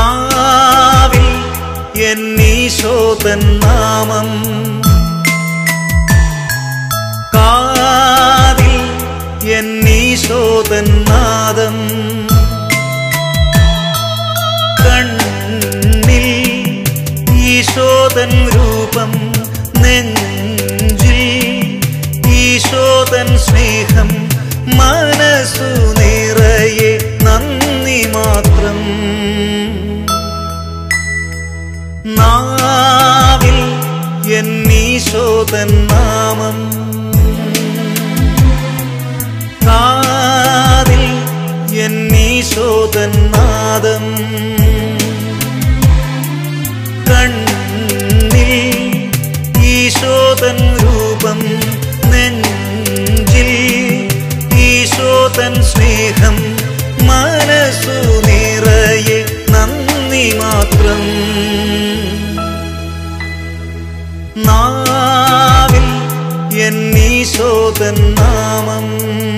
നാവിൽ എന്നീശോതൻ നാമം കാതിൽ എന്നീശോതൻ നാദം കണ്ണിൽ ഈശോതൻ രൂപം നെഞ്ചിൽ ഈശോതൻ സ്നേഹം മനസ്സു നിറയെ നന്ദി മാത്രം നാവിൽ എന്നീശോതൻ നാമം കാതിൽ എന്നീശോതൻ നാദം കണ്ണിൽ ഈശോതൻ രൂപം നെഞ്ചിൽ ഈശോതൻ സ്നേഹം മനസ്സു നിറയെ നന്ദി മാത്രം നാവിൽ എന്നീശോതൻ നാമം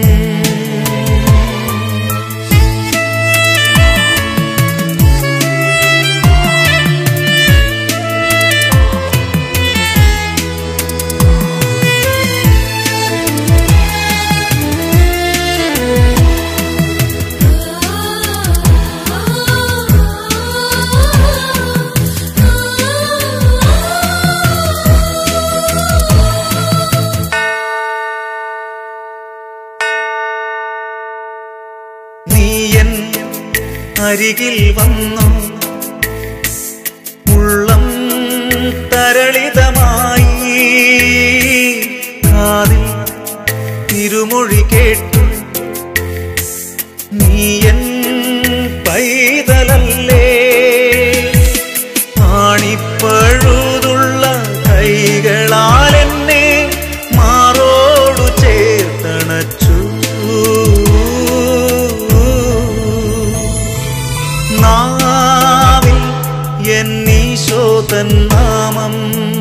നീയൻ അരികിൽ വന്നു ഉള്ളം തരളിതമായി കാതിൽ തിരുമൊഴി കേട്ടു നീയൻ പൈതലല്ലേ ആണിപ്പഴുതുള്ള കൈകളാൽ എന്നെ മാറോടു ചേർത്തണച്ചു നാവിൽ എന്നീശോതൻ നാമം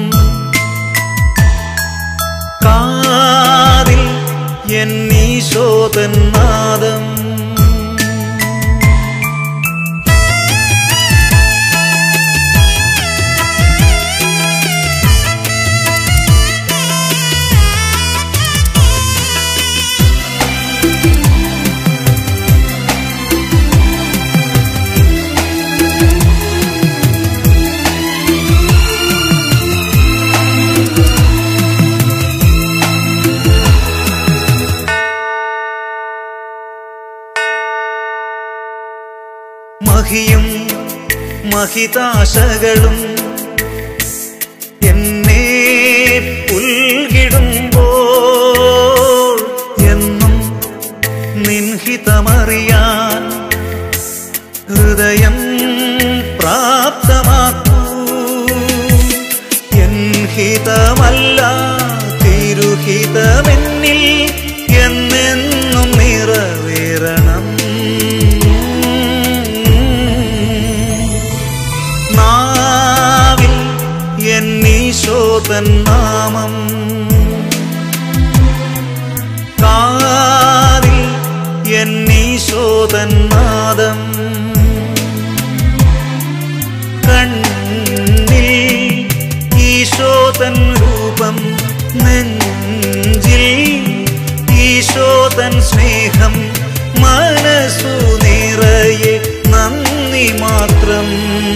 കാതിൽ എന്നീശോതൻ നാദം മഹിയും മഹിതാശകളും എന്നെ പുൽകിടുമ്പോൾ എന്നും നിൻഹിതമറിയാൻ ഹൃദയം പ്രാപ്തമാക്കൂ എൻഹിതമല്ല തിരുഹിതമെന്നിൽ എന്നെന്നും നിറവേറണം നാവിൽ എന്നീശോതൻ നാമം കാതിൽ എന്നീശോതൻ നാദം കണ്ണിൽ ഈശോതൻ രൂപം നെഞ്ചിൽ ഈശോതൻ സ്നേഹം മനസ്സു നിറയെ നന്ദി മാത്രം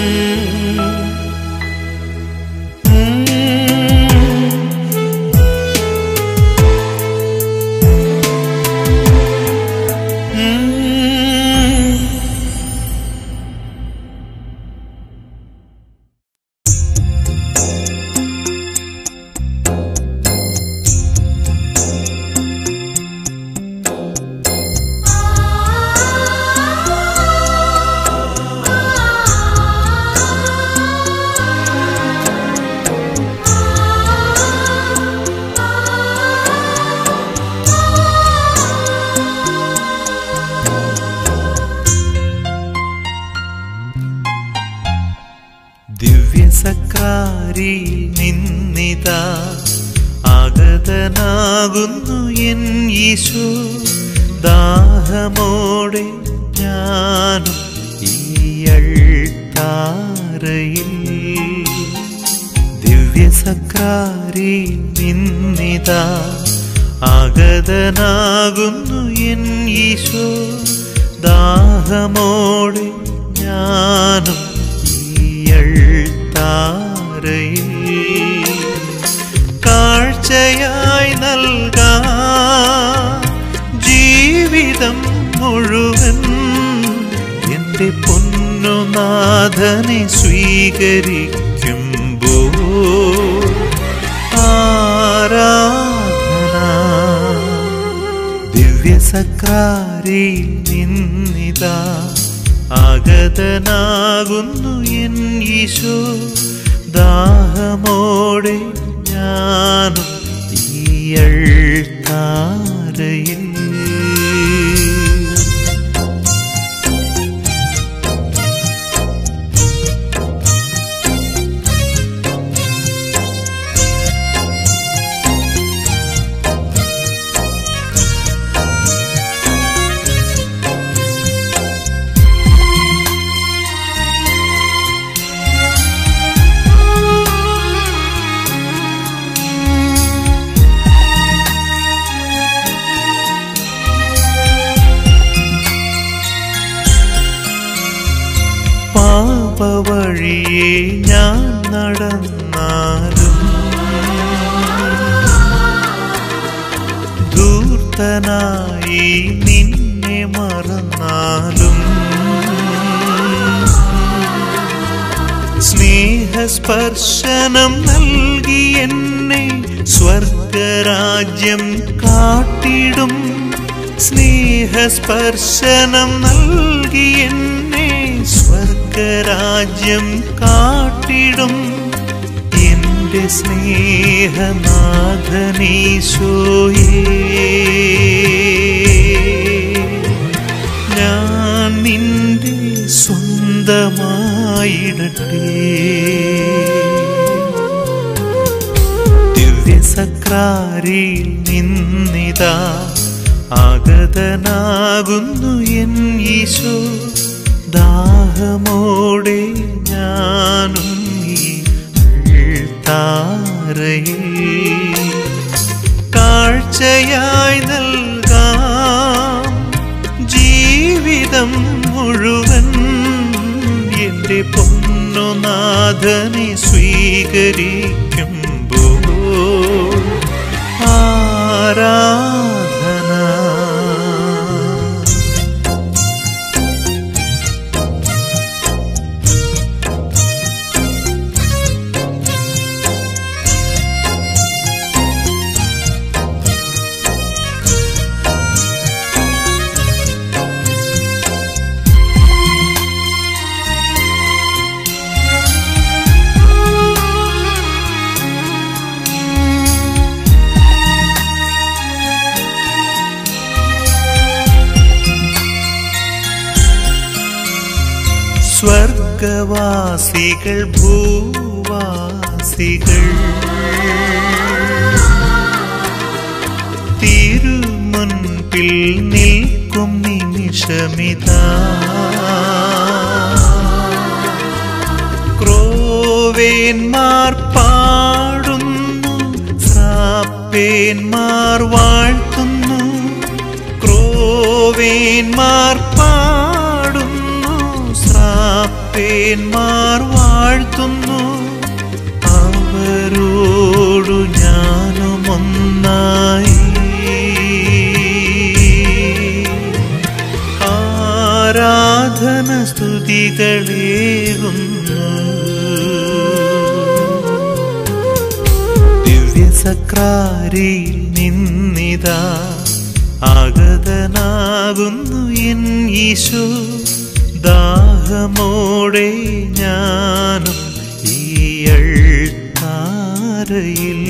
ദിവ്യസക്രാരി നിന്നിതാ ആഗതനാകുന്നു എൻ ഈശോ ദാഹമോടെ ഞാനും ഈ അൾത്താരയിൽ താരയിൽ ദിവ്യസക്രാരി നിന്നിതാ ആഗതനാകുന്നു എൻ ഈശോ ദാഹമോടെ ഞാനും ഈയൾ താരയിൽ കാഴ്ചയായി നൽകാം ജീവിതം മുഴുവൻ എന്റെ പൊന്നുനാഥനെ സ്വീകരിക്കുമ്പോ ആരാധന ദിവ്യസക്രാരി നിന്നിതാ ആഗതനാകുന്നു എൻ ഈശോ ദാഹമോടെ ഞാനും ഈയൾ താരയിൽ പാപവഴിയെ ഞാൻ നടന്നാലും ധൂർത്തനായി നിന്നെ മറന്നാലും സ്നേഹസ്പർശനം നൽകി എന്നെ സ്വർഗരാജ്യം കാട്ടിടും സ്നേഹസ്പർശനം നൽകി എന്നെ സ്വർഗരാജ്യം കാട്ടിടും എന്റെ സ്നേഹനാഥനീശോയേ ഞാൻ നിന്റെ സ്വന്തമായിടട്ടെ ദിവ്യസക്രാരി നിന്നിതാ ആഗതനാകുന്നു എൻ ഈശോ ദാഹമോടെ ഞാനും ഈ താരയിൽ കാഴ്ചയായി നൽകാം ജീവിതം മുഴുവൻ എന്റെ പൊന്നുനാഥനെ സ്വീകരിക്കുമ്പോ ആരാധന സ്വർഗവാസികൾ ഭൂവാസികൾ തിരുമുൻപിൽ നിൽക്കും നിമിഷമിതാ ക്രോവേന്മാർ പാടുന്നു ശ്രാപ്പേന്മാർ വാഴ്ത്തുന്നു ക്രോവേന്മാർ പാടുന്നു ശ്രാപ്പേന്മാർ വാഴ്ത്തുന്നു അവരോടു ഞാനും ഒന്നായി ആരാധന സ്തുതികളേകുന്നു ദിവ്യസക്രാരി നിന്നിതാ ആഗതനാകുന്നു എൻ ഈശോ ദാഹമോടെ ഞാനും ഈയൾ താരയിൽ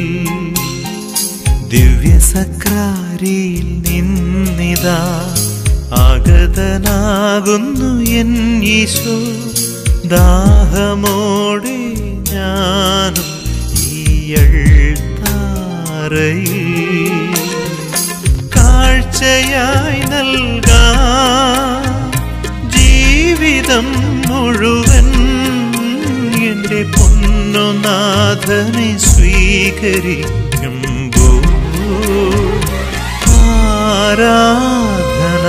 ദിവ്യസക്രാരിയിൽ നിന്നിതാ ആഗതനാകുന്നു എൻ ഈശോ ദാഹമോടെ ഞാനും ഈയൾ താരയിൽ കാഴ്ചയായി നൽകാം ജീവിതം മുഴുവൻ പൊന്നുനാഥനെ സ്വീകരിക്കുമ്പോ ആരാധന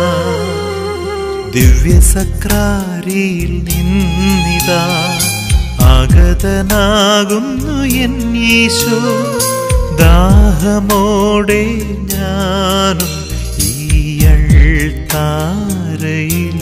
ദിവ്യസക്രാരിയിൽ നിന്നിതാ ആഗതനാകുന്നു എൻ ഈശോ ദാഹമോടെ ഞാനും ഈയൾ താരയിൽ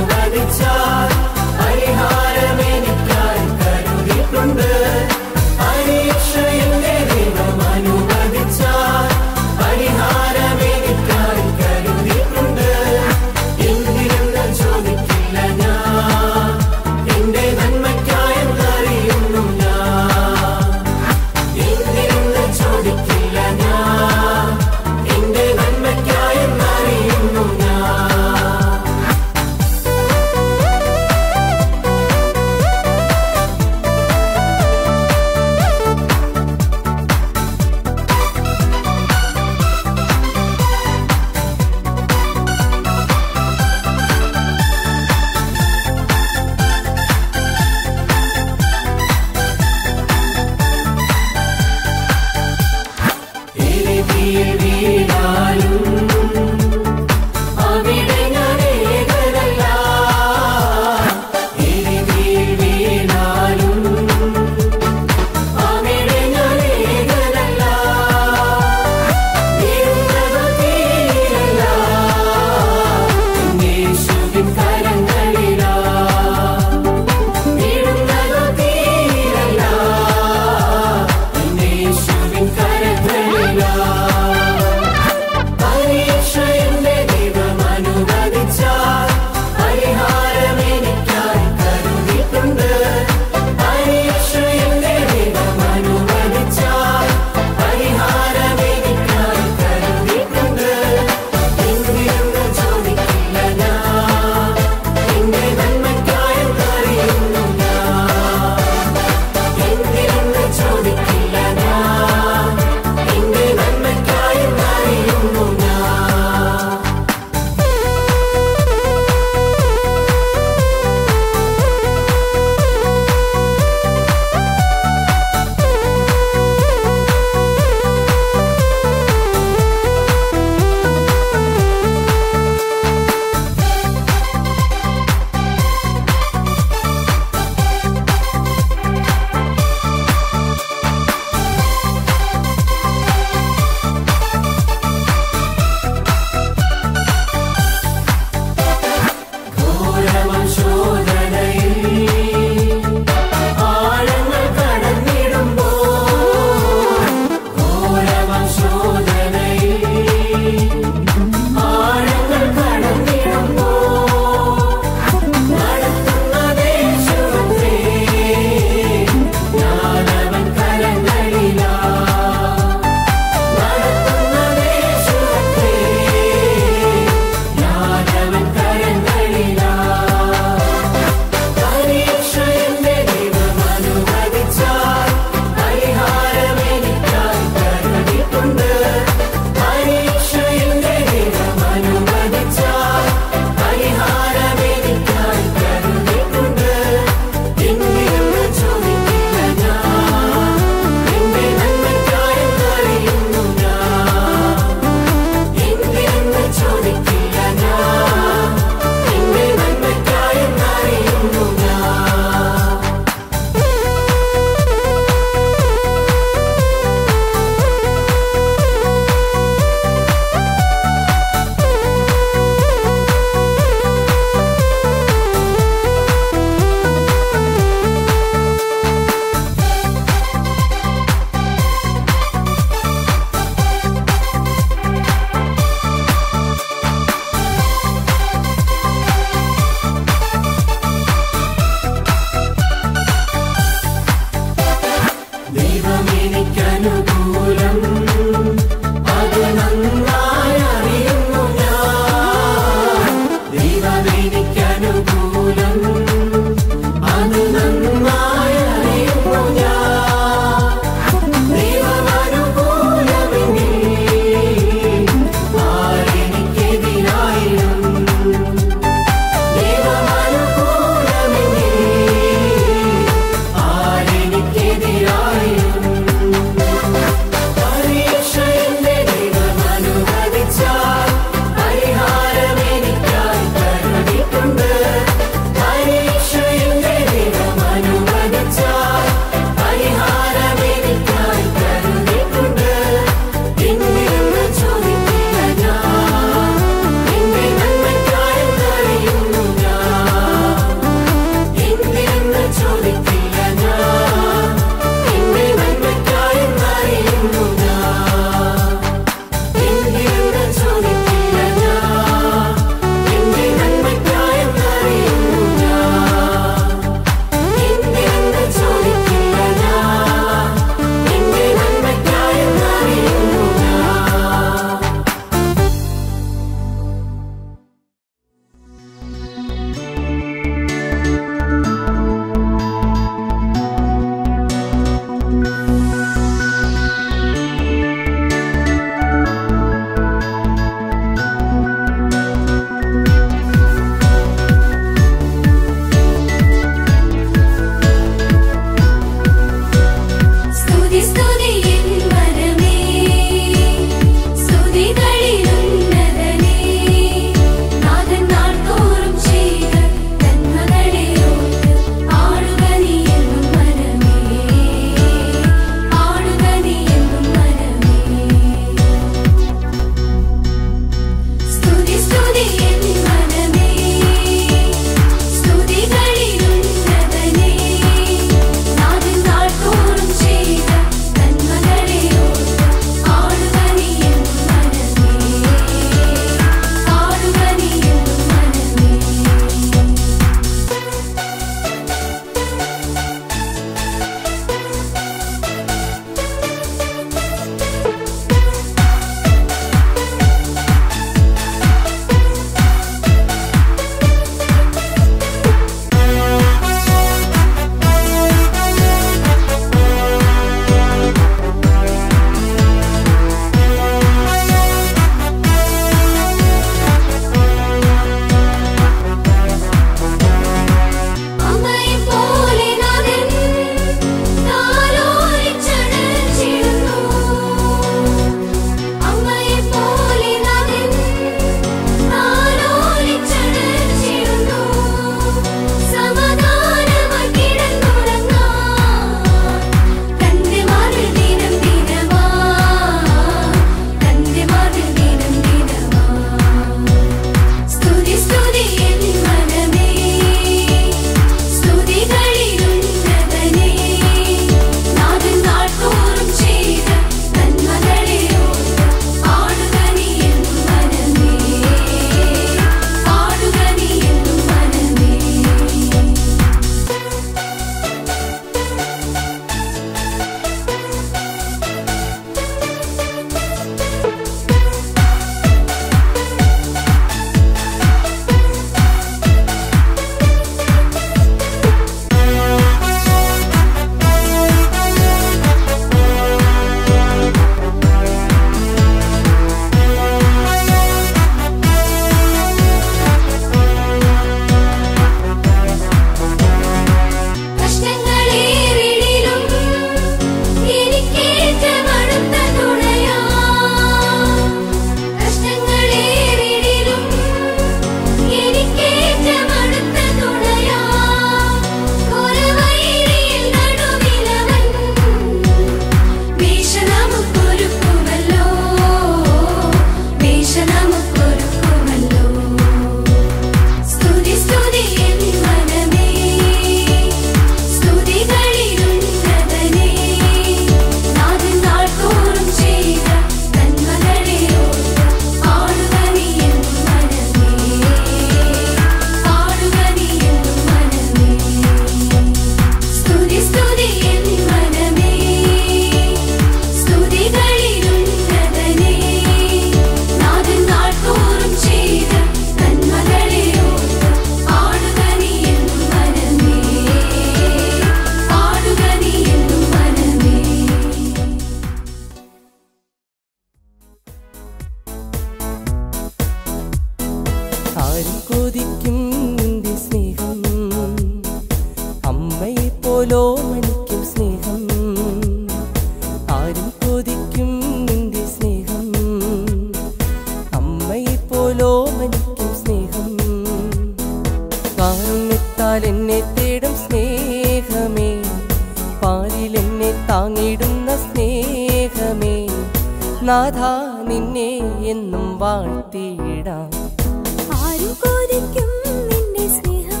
താങ്ങിടുന്ന സ്നേഹമേ നാഥ നിന്നെ എന്നും വാഴ്ത്തിയിടാം ആരും കൊതിക്കും നിന്റെ സ്നേഹം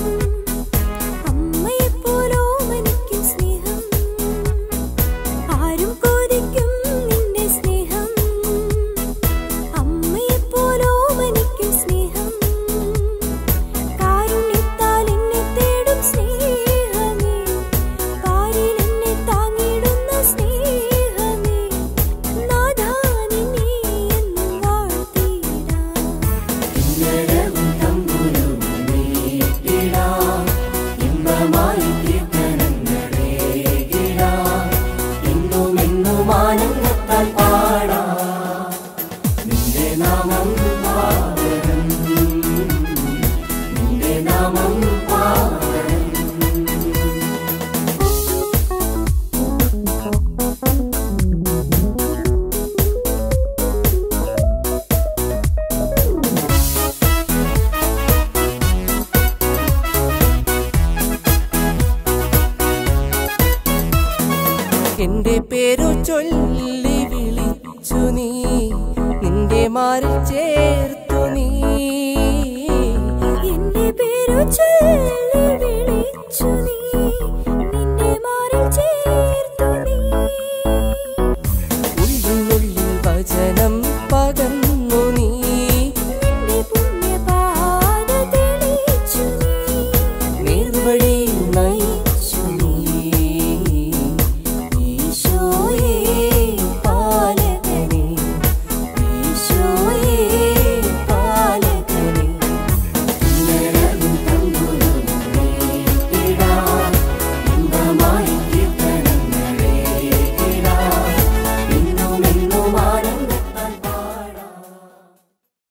അമ്മയെപ്പോലോ മനിക്കും സ്നേഹം ആരും കൊതിക്കും നിന്റെ സ്നേഹം അമ്മയെപ്പോലോ മനിക്കും സ്നേഹം കാരുണ്യത്താൽ എന്നെ തേടും സ്നേഹമേ പാരിൽ എന്നെ താങ്ങിടുന്ന സ്നേഹമേ നാഥാ നിന്നെ എന്നും വാഴ്ത്തിയിടാം എന്റെ പേരു ചൊല്ലി വിളിച്ചു നീ നിന്റെ മാറിൽ ചേർത്തു നീ എന്റെ പേരു ചൊല്ലി വിളിച്ചു നീ